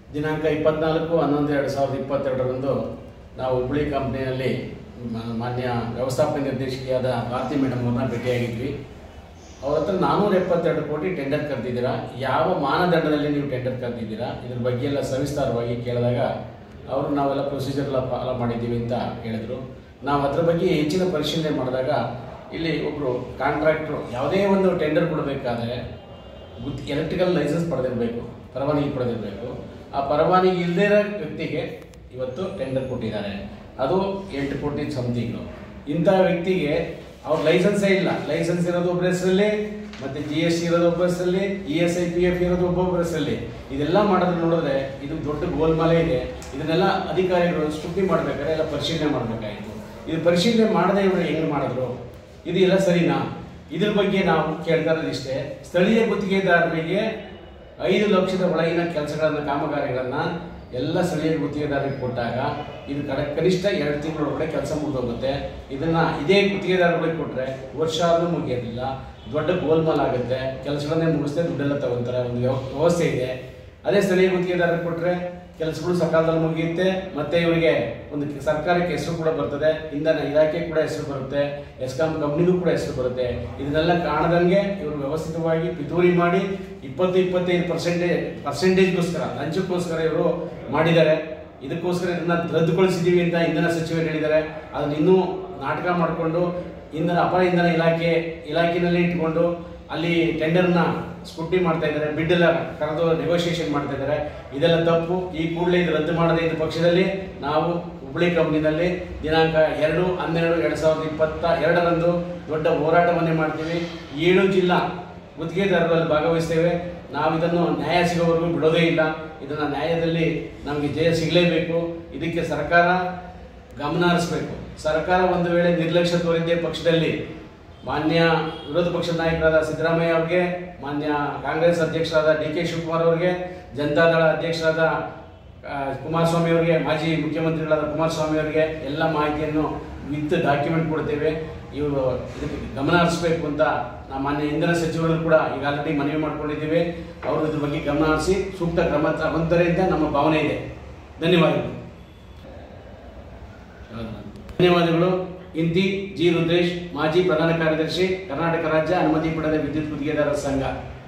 ದಿನಾಂಕ ಇಪ್ಪತ್ನಾಲ್ಕು ಹನ್ನೊಂದು ಎರಡು ಸಾವಿರದ ಇಪ್ಪತ್ತೆರಡರಂದು ನಾವು ಹುಬ್ಬಳ್ಳಿ ಕಂಪ್ನಿಯಲ್ಲಿ ಮ- ಮಾನ್ಯ ವ್ಯವಸ್ಥಾಪಕ ನಿರ್ದೇಶಕಿಯಾದ ಭಾರತಿ ಮೇಡಮ್ ಅವ್ರನ್ನ ಭೇಟಿಯಾಗಿದ್ವಿ ಅವ್ರ ಹತ್ರ ನಾನ್ನೂರ ಎಪ್ಪತ್ತೆರಡು ಕೋಟಿ ಟೆಂಡರ್ ಕರೆದಿದ್ದೀರಾ ಯಾವ ಮಾನದಂಡದಲ್ಲಿ ನೀವು ಟೆಂಡರ್ ಕರೆದಿದ್ದೀರಾ ಇದ್ರ ಬಗ್ಗೆ ಎಲ್ಲ ಸವಿಸ್ತಾರವಾಗಿ ಕೇಳಿದಾಗ ಅವರು ನಾವೆಲ್ಲ ಪ್ರೊಸೀಜರ್ ಎಲ್ಲ ಫಾಲೋ ಮಾಡಿದ್ದೀವಿ ಅಂತ ಹೇಳಿದರು ನಾವು ಅದ್ರ ಬಗ್ಗೆ ಹೆಚ್ಚಿನ ಪರಿಶೀಲನೆ ಮಾಡಿದಾಗ ಇಲ್ಲಿ ಒಬ್ಬರು ಕಾಂಟ್ರಾಕ್ಟ್ರು ಯಾವುದೇ ಒಂದು ಟೆಂಡರ್ ಕೊಡಬೇಕಾದ್ರೆ ಗುತ್ ಎಲೆಕ್ಟ್ರಿಕಲ್ ಲೈಸೆನ್ಸ್ ಪಡೆದಿರಬೇಕು ಪರವಾನಗಿ ಪಡೆದಿರಬೇಕು ಆ ಪರವಾನಗಿ ಇಲ್ಲದೇ ಇರೋ ವ್ಯಕ್ತಿಗೆ ಇವತ್ತು ಟೆಂಡರ್ ಕೊಟ್ಟಿದ್ದಾರೆ ಅದು ಎಂಟು ಕೋಟಿ ಸಮಥಿಂಗು ಇಂಥ ವ್ಯಕ್ತಿಗೆ ಅವ್ರ ಲೈಸೆನ್ಸೇ ಇಲ್ಲ ಲೈಸೆನ್ಸ್ ಇರೋದು ಒಬ್ಬರ ಹೆಸರಲ್ಲಿ ಮತ್ತು ಜಿ ಎಸ್ ಟಿ ಇರೋದು ಒಬ್ಬರ ಹೆಸರಲ್ಲಿ E S I P F ಇರೋದು ಒಬ್ಬೊಬ್ಬರ ಹೆಸರಲ್ಲಿ ಇದೆಲ್ಲ ಮಾಡೋದು ನೋಡಿದ್ರೆ ಇದು ದೊಡ್ಡ ಗೋಲ್ಮಾಲೆ ಇದೆ ಇದನ್ನೆಲ್ಲ ಅಧಿಕಾರಿಗಳು ಸ್ಟುಪಿ ಮಾಡ್ಬೇಕಾದ್ರೆ ಎಲ್ಲ ಪರಿಶೀಲನೆ ಮಾಡಬೇಕಾಯಿತು ಇದು ಪರಿಶೀಲನೆ ಮಾಡದೆ ಇವರು ಹೆಂಗೆ ಮಾಡಿದ್ರು ಇದು ಎಲ್ಲ ಸರಿನಾ ಇದ್ರ ಬಗ್ಗೆ ನಾವು ಕೇಳ್ತಾ ಇರೋದಿಷ್ಟೇ ಸ್ಥಳೀಯ ಗುತ್ತಿಗೆದಾರರಿಗೆ ಐದು ಲಕ್ಷದ ಒಳಗಿನ ಕೆಲಸಗಳನ್ನ ಕಾಮಗಾರಿಗಳನ್ನ ಎಲ್ಲ ಸ್ಥಳೀಯ ಗುತ್ತಿಗೆದಾರರಿಗೆ ಕೊಟ್ಟಾಗ ಇದು ಕಡ ಕನಿಷ್ಠ ಎರಡು ತಿಂಗಳೊಳಗಡೆ ಕೆಲಸ ಮುಗಿದೋಗುತ್ತೆ ಇದನ್ನ ಇದೇ ಗುತ್ತಿಗೆದಾರಗಳಿಗೆ ಕೊಟ್ರೆ ವರ್ಷ ಆದ್ರೂ ಮುಗಿಯೋದಿಲ್ಲ ದೊಡ್ಡ ಗೋಲ್ಮಾಲ್ ಆಗುತ್ತೆ ಕೆಲಸಗಳನ್ನೇ ಮುಗಿಸ್ದೆ ದುಡ್ಡೆಲ್ಲ ತಗೊಂತಾರೆ ಒಂದು ವ್ಯವ- ವ್ಯವಸ್ಥೆ ಇದೆ ಅದೇ ಸ್ಥಳೀಯ ಗುತ್ತಿಗೆದಾರರಿಗೆ ಕೊಟ್ರೆ ಕೆಲಸಗಳು ಸಕಾಲದಲ್ಲಿ ಮುಗಿಯುತ್ತೆ ಮತ್ತೆ ಇವರಿಗೆ ಒಂದು ಸರ್ಕಾರಕ್ಕೆ ಹೆಸರು ಕೂಡ ಬರ್ತದೆ ಇಂಧನ ಇಲಾಖೆ ಕೂಡ ಹೆಸರು ಬರುತ್ತೆ ಎಸ್ಕಾಂ ಕಂಪ್ನಿಗೂ ಕೂಡ ಹೆಸರು ಬರುತ್ತೆ ಇದನ್ನೆಲ್ಲ ಕಾಣದಂಗೆ ಇವರು ವ್ಯವಸ್ಥಿತವಾಗಿ ಪಿತೂರಿ ಮಾಡಿ ಇಪ್ಪತ್ತು ಇಪ್ಪತ್ತೈದು ಪರ್ಸೆಂಟೇಜ್ ಪರ್ಸೆಂಟೇಜ್ಗೋಸ್ಕರ ಲಂಚಕ್ಕೋಸ್ಕರ ಇವರು ಮಾಡಿದ್ದಾರೆ ಇದಕ್ಕೋಸ್ಕರ ಇದನ್ನ ರದ್ದುಗೊಳಿಸಿದ್ದೀವಿ ಅಂತ ಇಂಧನ ಸಚಿವರು ಹೇಳಿದ್ದಾರೆ ಅದನ್ನ ಇನ್ನೂ ನಾಟಕ ಮಾಡಿಕೊಂಡು ಇಂಧನ ಅಪರ ಇಂಧನ ಇಲಾಖೆ ಇಲಾಖೆನಲ್ಲಿ ಇಟ್ಕೊಂಡು ಅಲ್ಲಿ ಟೆಂಡರ್ನ ಸ್ಕೂಟಿ ಮಾಡ್ತಾ ಇದ್ದಾರೆ ಬಿಡ್ ಎಲ್ಲ ಕರೆದು ನೆಗೋಷಿಯೇಷನ್ ಮಾಡ್ತಾ ಇದ್ದಾರೆ ಇದೆಲ್ಲ ತಪ್ಪು ಈ ಕೂಡಲೇ ಇದು ರದ್ದು ಮಾಡದೇ ಇದ್ದ ಪಕ್ಷದಲ್ಲಿ ನಾವು ಹುಬ್ಬಳ್ಳಿ ಕಂಪ್ನಿನಲ್ಲಿ ದಿನಾಂಕ ಎರಡು ಹನ್ನೆರಡು ಎರಡು ಸಾವಿರದ ಇಪ್ಪತ್ತ ಎರಡರಂದು ದೊಡ್ಡ ಹೋರಾಟವನ್ನೇ ಮಾಡ್ತೀವಿ ಏಳು ಜಿಲ್ಲಾ ಗುತ್ತಿಗೆದಾರರಲ್ಲಿ ಭಾಗವಹಿಸ್ತೇವೆ ನಾವು ಇದನ್ನು ನ್ಯಾಯ ಸಿಗೋವರೆಗೂ ಬಿಡೋದೇ ಇಲ್ಲ ಇದನ್ನು ನ್ಯಾಯದಲ್ಲಿ ನಮಗೆ ಜಯ ಸಿಗಲೇಬೇಕು ಇದಕ್ಕೆ ಸರ್ಕಾರ ಗಮನ ಹರಿಸಬೇಕು ಸರ್ಕಾರ ಒಂದು ವೇಳೆ ನಿರ್ಲಕ್ಷ್ಯ ತೋರಿದ್ದೇ ಪಕ್ಷದಲ್ಲಿ ಮಾನ್ಯ ವಿರೋಧ ಪಕ್ಷದ ನಾಯಕರಾದ ಸಿದ್ದರಾಮಯ್ಯ ಅವರಿಗೆ ಮಾನ್ಯ ಕಾಂಗ್ರೆಸ್ ಅಧ್ಯಕ್ಷರಾದ ಡಿ ಕೆ ಶಿವಕುಮಾರ್ ಅವರಿಗೆ ಜನತಾದಳ ಅಧ್ಯಕ್ಷರಾದ ಆ, ಕುಮಾರಸ್ವಾಮಿ ಅವರಿಗೆ ಮಾಜಿ ಮುಖ್ಯಮಂತ್ರಿಗಳಾದ ಕುಮಾರಸ್ವಾಮಿ ಅವರಿಗೆ ಎಲ್ಲ ಮಾಹಿತಿಯನ್ನು ವಿತ್ ಡಾಕ್ಯುಮೆಂಟ್ ಕೊಡ್ತೇವೆ ಇವರು ಇದಕ್ಕೆ ಗಮನ ಹರಿಸಬೇಕು ಅಂತ ನಮ್ಮ ಮಾನ್ಯ ಇಂಧನ ಸಚಿವರು ಕೂಡ ಈಗ ಆಲ್ರೆಡಿ ಮನವಿ ಮಾಡ್ಕೊಂಡಿದ್ದೇವೆ ಅವರು ಇದ್ರ ಬಗ್ಗೆ ಗಮನ ಹರಿಸಿ ಸೂಕ್ತ ಕ್ರಮ ತಗೊಂತಾರೆ ಅಂತ ನಮ್ಮ ಭಾವನೆ ಇದೆ ಧನ್ಯವಾದಗಳು ಧನ್ಯವಾದಗಳು ಇಂತಿ ಜಿ ರುದ್ರೇಶ್ ಮಾಜಿ ಪ್ರಧಾನ ಕಾರ್ಯದರ್ಶಿ ಕರ್ನಾಟಕ ರಾಜ್ಯ ಅನುಮತಿ ಪಡೆದ ವಿದ್ಯುತ್ ಗುತ್ತಿಗೆದಾರರ ಸಂಘ